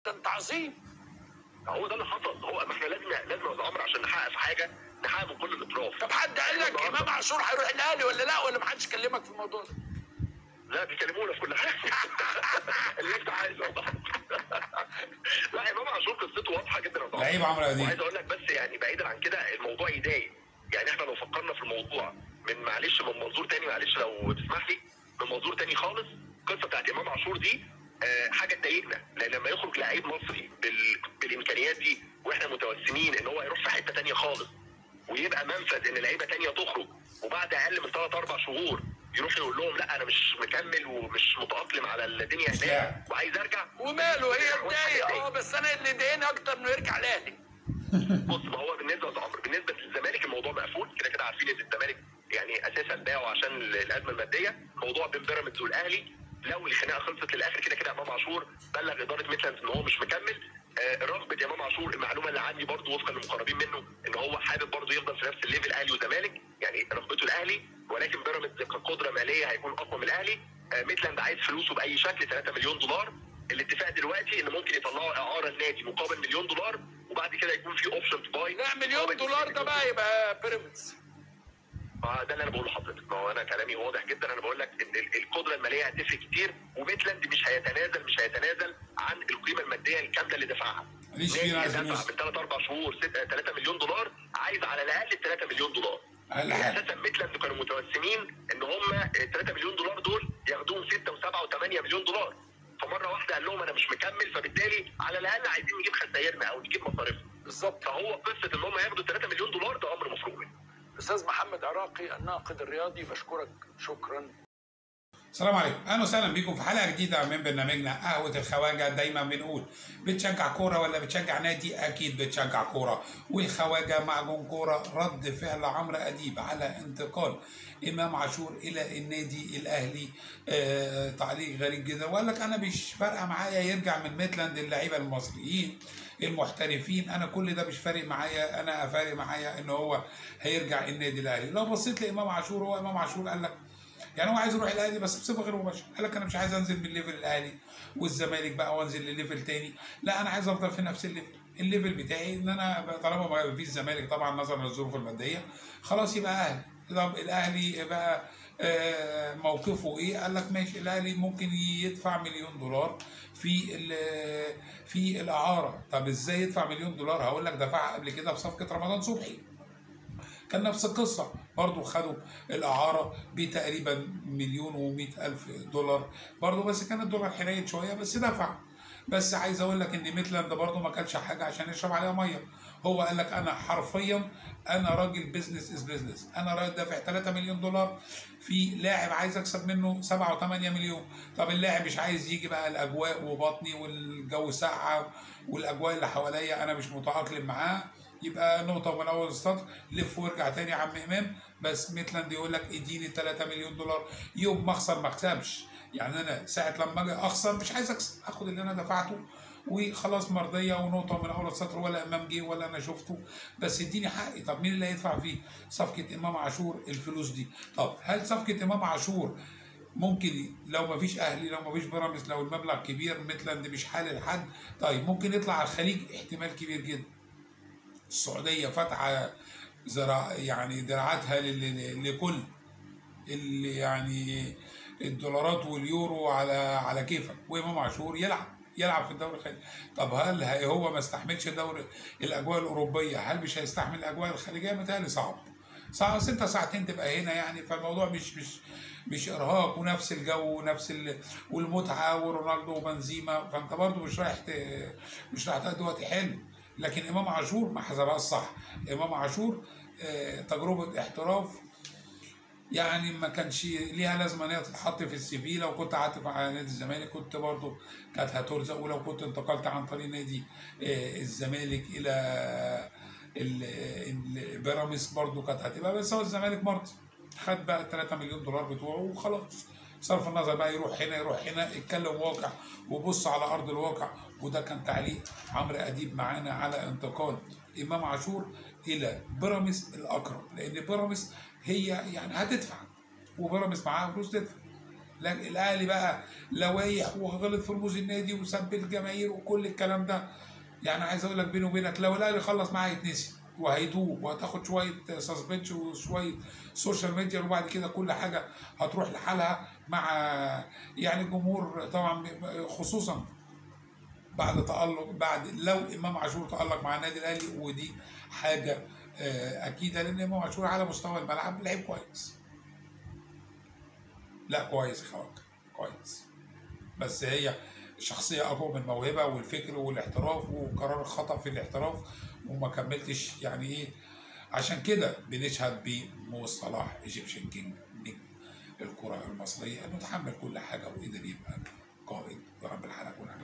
كان تعظيم هو ده اللي حصل هو ما احنا لازم لازم يا عمرو عشان نحقق في حاجه نحقق من كل الاطراف طب حد قال لك امام عاشور هيروح الاهلي ولا لا ولا ما حدش كلمك في الموضوع ده لا بيكلمونا في كل حاجه اللي انت عايزه لا امام عاشور قصته واضحه جدا يا عمرو. لعيب عمرو اديب وعايز اقول لك بس يعني بعيدا عن كده الموضوع يضايق يعني احنا لو فكرنا في الموضوع من معلش من منظور تاني معلش لو تسمح لي من منظور تاني خالص القصه بتاعت امام عاشور دي آه، حاجه تضايقنا لان لما يخرج لعيب مصري بال... بالامكانيات دي واحنا متوسمين ان هو يروح في حته تانيه خالص ويبقى منفذ ان لعيبه تانيه تخرج وبعد اقل من ثلاث اربع شهور يروح يقول لهم لا انا مش مكمل ومش متاقلم على الدنيا لاعب. هناك وعايز ارجع وماله هي حاجة تضايق تضايق. اه بس انا اللي ضايقني اكتر انه يرجع الاهلي بص ما هو بالنسبه لعمرو بالنسبه للزمالك الموضوع مقفول كده كده عارفين ان الزمالك يعني اساسا باعوا عشان الازمه الماديه موضوع بين بيراميدز والاهلي لو الخناقه خلصت للاخر كده كده امام عاشور بلغ اداره ميتلاندز ان هو مش مكمل آه رغبه امام عاشور المعلومه اللي عندي برضو وفقا للمقربين منه ان هو حابب برضو يفضل في نفس الليفل اهلي وزمالك يعني رغبته الاهلي ولكن بيراميدز كقدره ماليه هيكون اقوى من الاهلي آه ميتلاند عايز فلوسه باي شكل 3 مليون دولار الاتفاق دلوقتي ان ممكن يطلعوا اعاره النادي مقابل مليون دولار وبعد كده يكون في اوبشن تو باي لا مليون دولار ده بقى يبقى بيراميدز ما ده اللي انا بقوله لحضرتك ما هو انا كلامي واضح جدا انا بقول لك ان ال- القدره الماليه هتفرق كتير وميتلاند مش هيتنازل مش هيتنازل عن القيمه الماديه الكامله اللي دفعها ماليش فيه، أنا عايز نادي فلوس. دفع من ثلاث اربع شهور 3 مليون دولار عايز على الاقل 3 مليون دولار أقل حاجة. اساسا ميتلاند كانوا متوسمين ان هم 3 مليون دولار دول ياخدوهم 6 و7 و8 مليون دولار فمره واحده قال لهم انا مش مكمل فبالتالي على الاقل عايزين نجيب خسائرنا او نجيب مصاريفنا بالظبط فهو قصه ان هم ياخدوا 3 مليون دولار ده امر مفروغ منه استاذ محمد عراقي الناقد الرياضي بشكرك شكرا السلام عليكم اهلا وسهلا بيكم في حلقه جديده من برنامجنا قهوه الخواجه دايما بنقول بتشجع كوره ولا بتشجع نادي اكيد بتشجع كوره والخواجه معجون كوره رد فعل عمرو اديب على انتقال امام عاشور الى النادي الاهلي آه تعليق غريب جدا وقال لك انا مش فارقه معايا يرجع من ميتلاند اللعيبه المصريين المحترفين انا كل ده مش فارق معايا انا فارق معايا ان هو هيرجع النادي الاهلي لو بصيت لامام عاشور هو امام عاشور قال لك يعني هو عايز يروح الاهلي بس بصفه غير مباشره قال لك انا مش عايز انزل من الليفل الاهلي والزمالك بقى وانزل لليفل تاني لا انا عايز افضل في نفس الليفل الليفل بتاعي ان انا بقى طالما ما فيش الزمالك طبعا نظرا للظروف الماديه خلاص يبقى اهلي طب الاهلي بقى آه، موقفه ايه قال لك ماشي الاهلي ممكن يدفع مليون دولار في ال- في الاعاره طب ازاي يدفع مليون دولار هقول لك دفعها قبل كده في صفقه رمضان صبحي كان نفس القصة برضو خدوا الإعارة بتقريبا مليون ومئة ألف دولار برضو بس كان الدولار حنين شوية بس دفع بس عايز أقول لك إن ميتلاند برضو ما كانش حاجة عشان يشرب عليها مية هو قال لك أنا حرفيا أنا راجل بيزنس إز بيزنس أنا راجل دافع 3 مليون دولار في لاعب عايز أكسب منه 7 و8 مليون طب اللاعب مش عايز يجي بقى الأجواء وبطني والجو ساقعة والأجواء اللي حواليا أنا مش متأقلم معاه يبقى نقطة من أول السطر لف وارجع تاني يا عم إمام بس ميتلاند يقول لك اديني 3 مليون دولار يوم ما أخسر ما أكسبش يعني أنا ساعة لما أجي أخسر مش عايز أكسب آخد اللي أنا دفعته وخلاص مرضية ونقطة من أول السطر ولا إمام جه ولا أنا شفته بس اديني حقي طب مين اللي هيدفع فيه صفقة إمام عاشور الفلوس دي طب هل صفقة إمام عاشور ممكن لو ما فيش اهلي لو ما فيش بيراميدز لو المبلغ كبير ميتلاند مش حالل حد طيب ممكن يطلع على الخليج احتمال كبير جدا السعوديه فاتحه زراع يعني دراعاتها لل- لكل اللي يعني الدولارات واليورو على على كيفك وامام عاشور يلعب يلعب في الدوري الخليجي طب هل هي- هو ما استحملش دوري الاجواء الاوروبيه هل مش هيستحمل الاجواء الخليجيه متهيألي صعب صعب ست ساعتين تبقى هنا يعني فالموضوع مش مش مش ارهاق ونفس الجو ونفس ال... والمتعه ورونالدو وبنزيما فانت برضو مش رايح ت... مش رايح تقضي وقت حلو لكن امام عاشور ما حسبهاش صح امام عاشور آه، تجربه احتراف يعني ما كانش ليها لازمه ان هي تتحط في السي في لو كنت قعدت على نادي الزمالك كنت برضو كانت هترزق ولو كنت انتقلت عن طريق نادي آه، الزمالك الى ال- ال- بيراميدز برضو كانت هتبقى بس هو الزمالك مرضي خد بقى 3 مليون دولار بتوعه وخلاص صرف النظر بقى يروح هنا يروح هنا اتكلم واقع وبص على ارض الواقع وده كان تعليق عمرو اديب معانا على انتقال امام عاشور الى بيراميدز الاقرب لان بيراميدز هي يعني هتدفع وبيراميدز معاها فلوس تدفع لكن الاهلي بقى لوايح وغلط في رموز النادي وسب الجماهير وكل الكلام ده يعني عايز اقول لك بيني وبينك لو الاهلي خلص معاه هيتنسي وهيتوب وهتاخد شويه سسبنشن وشويه سوشيال ميديا وبعد كده كل حاجه هتروح لحالها مع يعني الجمهور طبعا خصوصا بعد تألق بعد لو امام عاشور تألق مع النادي الاهلي ودي حاجه آه، اكيده لان امام عاشور على مستوى الملعب لعيب كويس لا كويس يا خواجه كويس بس هي شخصية أقوى من الموهبة والفكر والاحتراف وقرار الخطأ في الاحتراف وما كملتش يعني إيه عشان كده بنشهد بمو صلاح ايجيبشن كينج نجم الكرة المصرية إنه تحمل كل حاجة وقدر يبقى قائد يا رب الحلقة كلها